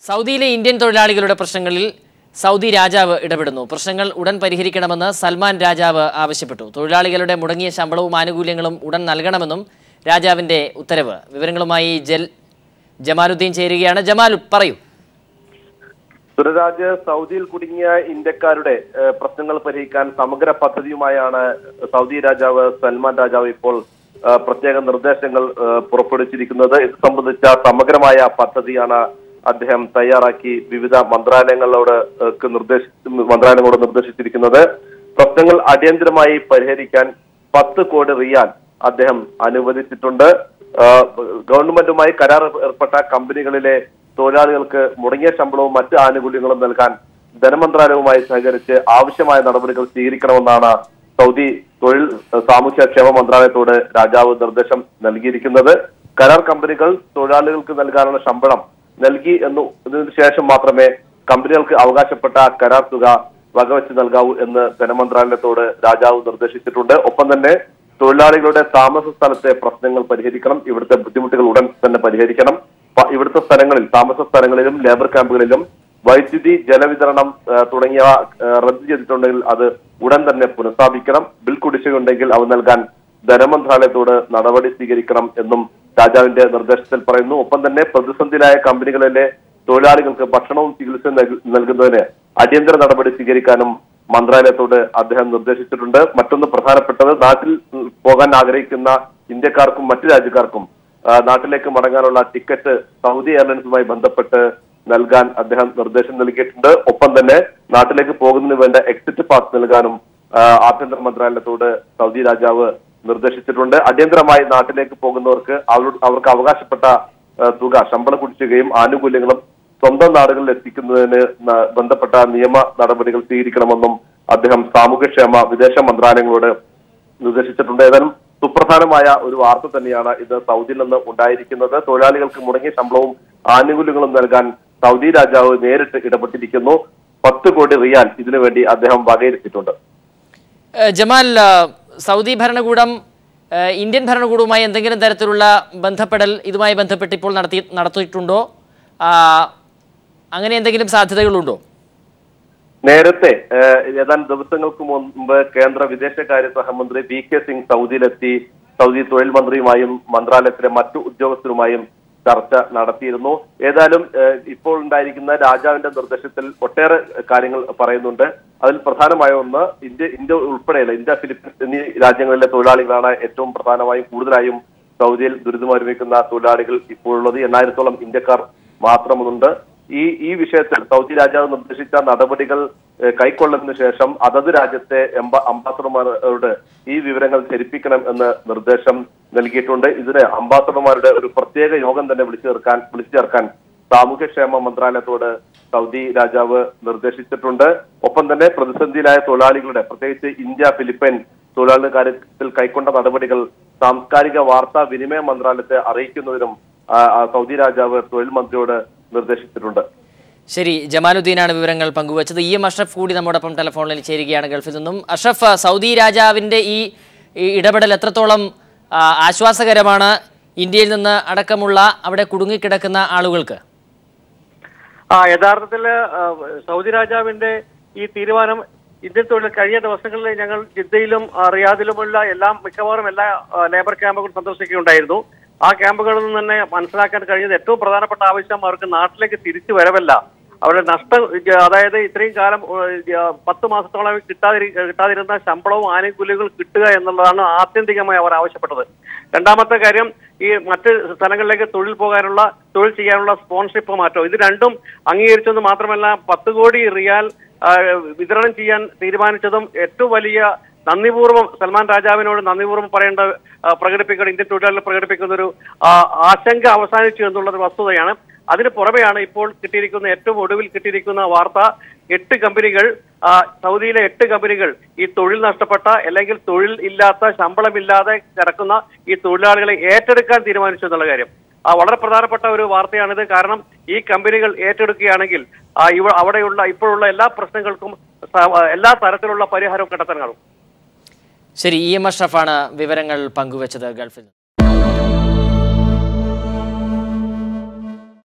സൗദിയിലെ ഇന്ത്യൻ തൊഴിലാളികളുടെ പ്രശ്നങ്ങളിൽ സൗദി രാജാവ് ഇടപെടുന്നു പ്രശ്നങ്ങൾ ഉടൻ പരിഹരിക്കണമെന്ന് സൽമാൻ രാജാവ് ആവശ്യപ്പെട്ടു തൊഴിലാളികളുടെ മുടങ്ങിയ ശമ്പളവും ആനുകൂല്യങ്ങളും ഉടൻ നൽകണമെന്നും രാജാവിന്റെ ഉത്തരവ് വിവരങ്ങളുമായി ജൽ ജമാലുദ്ദീൻ ചേരുകയാണ് ജമാൽ പറയൂ സുരരാജ് സൗദിയിൽ കുടുങ്ങിയ ഇന്ത്യക്കാരുടെ ഏഹ്, പ്രശ്നങ്ങൾ പരിഹരിക്കാൻ സമഗ്ര പദ്ധതിയുമായാണ് സൗദി രാജാവ് സൽമാൻ രാജാവ് ഇപ്പോൾ ഏഹ്, പ്രത്യേക നിർദ്ദേശങ്ങൾ ഏഹ്, പുറപ്പെടുവിച്ചിരിക്കുന്നത് ഇത് സംബന്ധിച്ച സമഗ്രമായ പദ്ധതിയാണ് അദ്ദേഹം തയ്യാറാക്കി വിവിധ മന്ത്രാലയങ്ങളോട് ഏഹ്, ക്ക് നിർദ്ദേശ മന്ത്രാലയങ്ങളോട് നിർദ്ദേശിച്ചിരിക്കുന്നത് പ്രശ്നങ്ങൾ അടിയന്തരമായി പരിഹരിക്കാൻ പത്ത് കോടി റിയാൽ അദ്ദേഹം അനുവദിച്ചിട്ടുണ്ട് ഏഹ്, ഗവൺമെന്റുമായി കരാർ ഏർപ്പെട്ട കമ്പനികളിലെ തൊഴിലാളികൾക്ക് മുടങ്ങിയ ശമ്പളവും മറ്റ് ആനുകൂല്യങ്ങളും നൽകാൻ ധനമന്ത്രാലയവുമായി സഹകരിച്ച് ആവശ്യമായ നടപടികൾ സ്വീകരിക്കണമെന്നാണ് സൗദി തൊഴിൽ ഏഹ്, സാമൂഹ്യ ക്ഷേമ മന്ത്രാലയത്തോട് രാജാവ് നിർദ്ദേശം നൽകിയിരിക്കുന്നത് കരാർ കമ്പനികൾ തൊഴിലാളികൾക്ക് നൽകാനുള്ള ശമ്പളം നൽകി എന്നു ഇതിനു ശേഷം മാത്രമേ കമ്പനികൾക്ക് അവകാശപ്പെട്ട കരാർ തുക വകവെച്ച് നൽകാവൂ എന്ന് ധനമന്ത്രാലയത്തോട് രാജാവ് നിർദ്ദേശിച്ചിട്ടുണ്ട് ഒപ്പം തന്നെ തൊഴിലാളികളുടെ താമസ സ്ഥലത്തെ പ്രശ്നങ്ങൾ പരിഹരിക്കണം ഇവിടുത്തെ ബുദ്ധിമുട്ടുകൾ ഉടൻ തന്നെ പരിഹരിക്കണം പ- ഇവിടുത്തെ സ്ഥലങ്ങളിൽ താമസ സ്ഥലങ്ങളിലും ലേബർ ക്യാമ്പുകളിലും വൈദ്യുതി ജലവിതരണം ആ, തുടങ്ങിയവ ആ, റദ്ദു ചെയ്തിട്ടുണ്ടെങ്കിൽ അത് ഉടൻ തന്നെ പുനഃസ്ഥാപിക്കണം ബിൽ കുടിശ്ശികയുണ്ടെങ്കിൽ അവ നൽകാൻ ധനമന്ത്രാലയത്തോട് നടപടി സ്വീകരിക്കണം എന്നും രാജാവിന്റെ നിർദ്ദേശത്തിൽ പറയുന്നു ഒപ്പം തന്നെ പ്രതിസന്ധിയിലായ കമ്പനികളിലെ തൊഴിലാളികൾക്ക് ഭക്ഷണവും ചികിത്സയും നൽ- നൽകുന്നതിന് അടിയന്തര നടപടി സ്വീകരിക്കാനും മന്ത്രാലയത്തോട് അദ്ദേഹം നിർദ്ദേശിച്ചിട്ടുണ്ട് മറ്റൊന്ന് പ്രധാനപ്പെട്ടത് നാട്ടിൽ ഉം, പോകാൻ ആഗ്രഹിക്കുന്ന ഇന്ത്യക്കാർക്കും മറ്റു രാജ്യക്കാർക്കും ആ, നാട്ടിലേക്ക് മടങ്ങാനുള്ള ടിക്കറ്റ് സൗദി എയർലൈൻസുമായി ബന്ധപ്പെട്ട് നൽകാൻ അദ്ദേഹം നിർദ്ദേശം നൽകിയിട്ടുണ്ട് ഒപ്പം തന്നെ നാട്ടിലേക്ക് പോകുന്നതിന് വേണ്ട എക്സിറ്റ് പാസ് നൽകാനും ആ, ആഭ്യന്തര മന്ത്രാലയത്തോട് സൗദി രാജാവ് നിർദ്ദേശിച്ചിട്ടുണ്ട് അടിയന്തരമായി നാട്ടിലേക്ക് പോകുന്നവർക്ക് അവർ- അവർക്ക് അവകാശപ്പെട്ട ആ, തുക ശമ്പള കുടിശ്ശികയും ആനുകൂല്യങ്ങളും സ്വന്തം നാടുകളിൽ എത്തിക്കുന്നതിന് ന- ബന്ധപ്പെട്ട നിയമ നടപടികൾ സ്വീകരിക്കണമെന്നും അദ്ദേഹം സാമൂഹ്യക്ഷേമ വിദേശ മന്ത്രാലയങ്ങളോട് നിർദ്ദേശിച്ചിട്ടുണ്ട് ഏതായാലും സുപ്രധാനമായ ഒരു വാർത്ത തന്നെയാണ് ഇത് സൗദിയിൽ നിന്ന് ഉണ്ടായിരിക്കുന്നത് തൊഴിലാളികൾക്ക് മുടങ്ങിയ ശമ്പളവും ആനുകൂല്യങ്ങളും നൽകാൻ സൗദി രാജാവ് നേരിട്ട് ഇടപെട്ടിരിക്കുന്നു പത്ത് കോടി റിയാൽ ഇതിനുവേണ്ടി അദ്ദേഹം വകയിരുത്തിയിട്ടുണ്ട് ഏഹ് ജമാൽ ആ, സൗദി ഭരണകൂടം ഏഹ് ഇന്ത്യൻ ഭരണകൂടവുമായി എന്തെങ്കിലും തരത്തിലുള്ള ബന്ധപ്പെടൽ ഇതുമായി ബന്ധപ്പെട്ട് ഇപ്പോൾ നടത്തി നടത്തിയിട്ടുണ്ടോ ആ, അങ്ങനെ എന്തെങ്കിലും സാധ്യതകളുണ്ടോ നേരത്തെ ഏഹ്, ഏതാനും ദിവസങ്ങൾക്ക് മുമ്പ് കേന്ദ്ര വിദേശകാര്യ സഹമന്ത്രി വി കെ സിംഗ് സൗദിയിലെത്തി സൗദി തൊഴിൽ മന്ത്രിയുമായും മന്ത്രാലയത്തിലെ മറ്റു ഉദ്യോഗസ്ഥരുമായും ചർച്ച നടത്തിയിരുന്നു ഏതായാലും ഏഹ്, ഇപ്പോൾ ഉണ്ടായിരിക്കുന്ന രാജാവിന്റെ നിർദ്ദേശത്തിൽ ഒട്ടേറെ കാര്യങ്ങൾ പറയുന്നുണ്ട് അതിൽ പ്രധാനമായ ഒന്ന് ഇന്ത്യ ഇന്ത്യ ഉൾപ്പെടെയുള്ള ഇന്ത്യ ഫിലിപ്പീൻസ് എന്നീ രാജ്യങ്ങളിലെ തൊഴിലാളികളാണ് ഏറ്റവും പ്രധാനമായും കൂടുതലായും സൗദിയിൽ ദുരിതമനുഭവിക്കുന്ന തൊഴിലാളികൾ ഇപ്പോഴുള്ളത് എണ്ണായിരത്തോളം ഇന്ത്യക്കാർ മാത്രമുണ്ട് ഈ ഈ വിഷയത്തിൽ സൗദി രാജാവ് നിർദ്ദേശിച്ച നടപടികൾ ഏഹ്, കൈക്കൊള്ളതിനു ശേഷം അതത് രാജ്യത്തെ എംബ- അംബാസഡർമാരോട് ഈ വിവരങ്ങൾ ധരിപ്പിക്കണം എന്ന് നിർദ്ദേശം നൽകിയിട്ടുണ്ട് ഇതിന് അംബാസഡർമാരുടെ ഒരു പ്രത്യേക യോഗം തന്നെ വിളിച്ചു ചേർക്കാൻ വിളിച്ചു ചേർക്കാൻ സാമൂഹ്യക്ഷേമ മന്ത്രാലയത്തോട് സൗദി രാജാവ് നിർദ്ദേശിച്ചിട്ടുണ്ട് ഒപ്പം തന്നെ പ്രതിസന്ധിയിലായ തൊഴിലാളികളുടെ പ്രത്യേകിച്ച് ഇന്ത്യ ഫിലിപ്പൈൻ തൊഴിലാളികളുടെ കാര്യത്തിൽ കൈക്കൊണ്ട നടപടികൾ സാംസ്കാരിക വാർത്താ വിനിമയ മന്ത്രാലയത്തെ അറിയിക്കുന്നതിനും ആ, ആ, സൗദി രാജാവ് തൊഴിൽ മന്ത്രിയോട് നിർദ്ദേശിച്ചിട്ടുണ്ട് ശരി ജമാലുദ്ദീനാണ് വിവരങ്ങൾ പങ്കുവച്ചത് ഇ എം അഷ്റഫ് കൂടി നമ്മോടൊപ്പം ടെലിഫോണിൽ ചേരുകയാണ് ഗൾഫിൽ നിന്നും അഷ്റഫ് സൗദി രാജാവിൻ്റെ ഈ ഈ ഇടപെടൽ എത്രത്തോളം ആ, ആശ്വാസകരമാണ് ഇന്ത്യയിൽ നിന്ന് അടക്കമുള്ള അവിടെ കുടുങ്ങിക്കിടക്കുന്ന ആളുകൾക്ക് ആ യഥാർത്ഥത്തിൽ സൗദി രാജാവിന്റെ ഈ തീരുമാനം ഇന്ത്യൻ തൊഴിൽ കഴിഞ്ഞ ദിവസങ്ങളിൽ ഞങ്ങൾ ജിദ്ദയിലും ആ, റിയാദിലുമുള്ള എല്ലാം മിക്കവാറും എല്ലാ ആ, ലേബർ ക്യാമ്പുകളും സന്ദർശിക്കുകയുണ്ടായിരുന്നു ആ ക്യാമ്പുകളിൽ നിന്ന് തന്നെ മനസ്സിലാക്കാൻ കഴിഞ്ഞത് ഏറ്റവും പ്രധാനപ്പെട്ട ആവശ്യം അവർക്ക് നാട്ടിലേക്ക് തിരിച്ചു വരവല്ല അവരുടെ നഷ്ടം ഇത് അതായത് ഇത്രയും കാലം ഏഹ്, ഇത് പത്ത് മാസത്തോളം കിട്ടാതിരി കിട്ടാതിരുന്ന ശമ്പളവും ആനുകൂല്യങ്ങളും കിട്ടുക എന്നുള്ളതാണ് ആത്യന്തികമായി അവർ ആവശ്യപ്പെട്ടത് രണ്ടാമത്തെ കാര്യം ഈ മറ്റ് സ്ഥലങ്ങളിലേക്ക് തൊഴിൽ പോകാനുള്ള തൊഴിൽ ചെയ്യാനുള്ള സ്പോൺസർഷിപ്പ് മാറ്റം ഇത് രണ്ടും അംഗീകരിച്ചെന്ന് മാത്രമല്ല പത്ത് കോടി റിയാൽ ആ, വിതരണം ചെയ്യാൻ തീരുമാനിച്ചതും ഏറ്റവും വലിയ നന്ദിപൂർവ്വം സൽമാൻ രാജാവിനോട് നന്ദിപൂർവ്വം പറയേണ്ട ആ, പ്രകടിപ്പിക്കുന്ന ഇന്ത്യൻ തൊഴിലാളികൾ പ്രകടിപ്പിക്കുന്ന ഒരു ആ, ആശങ്ക അവസാനിച്ചു എന്നുള്ളത് വസ്തുതയാണ് അതിന് പുറമെയാണ് ഇപ്പോൾ കിട്ടിയിരിക്കുന്ന ഏറ്റവും ഒടുവിൽ കിട്ടിയിരിക്കുന്ന വാർത്ത എട്ട് കമ്പനികൾ ആ, സൗദിയിലെ എട്ട് കമ്പനികൾ ഈ തൊഴിൽ നഷ്ടപ്പെട്ട അല്ലെങ്കിൽ തൊഴിൽ ഇല്ലാത്ത ശമ്പളമില്ലാതെ കിടക്കുന്ന ഈ തൊഴിലാളികളെ ഏറ്റെടുക്കാൻ തീരുമാനിച്ചു എന്നുള്ള കാര്യം ആ വളരെ പ്രധാനപ്പെട്ട ഒരു വാർത്തയാണിത് കാരണം ഈ കമ്പനികൾ ഏറ്റെടുക്കുകയാണെങ്കിൽ ആ, ഇവ അവിടെയുള്ള ഇപ്പോഴുള്ള എല്ലാ പ്രശ്നങ്ങൾക്കും സ- എല്ലാ തരത്തിലുള്ള പരിഹാരവും കണ്ടെത്താൻ കാണും ശരി ഇ എം അഷ്റഫാണ് വിവരങ്ങൾ പങ്കുവച്ചത് ഗൾഫിൽ നിന്ന്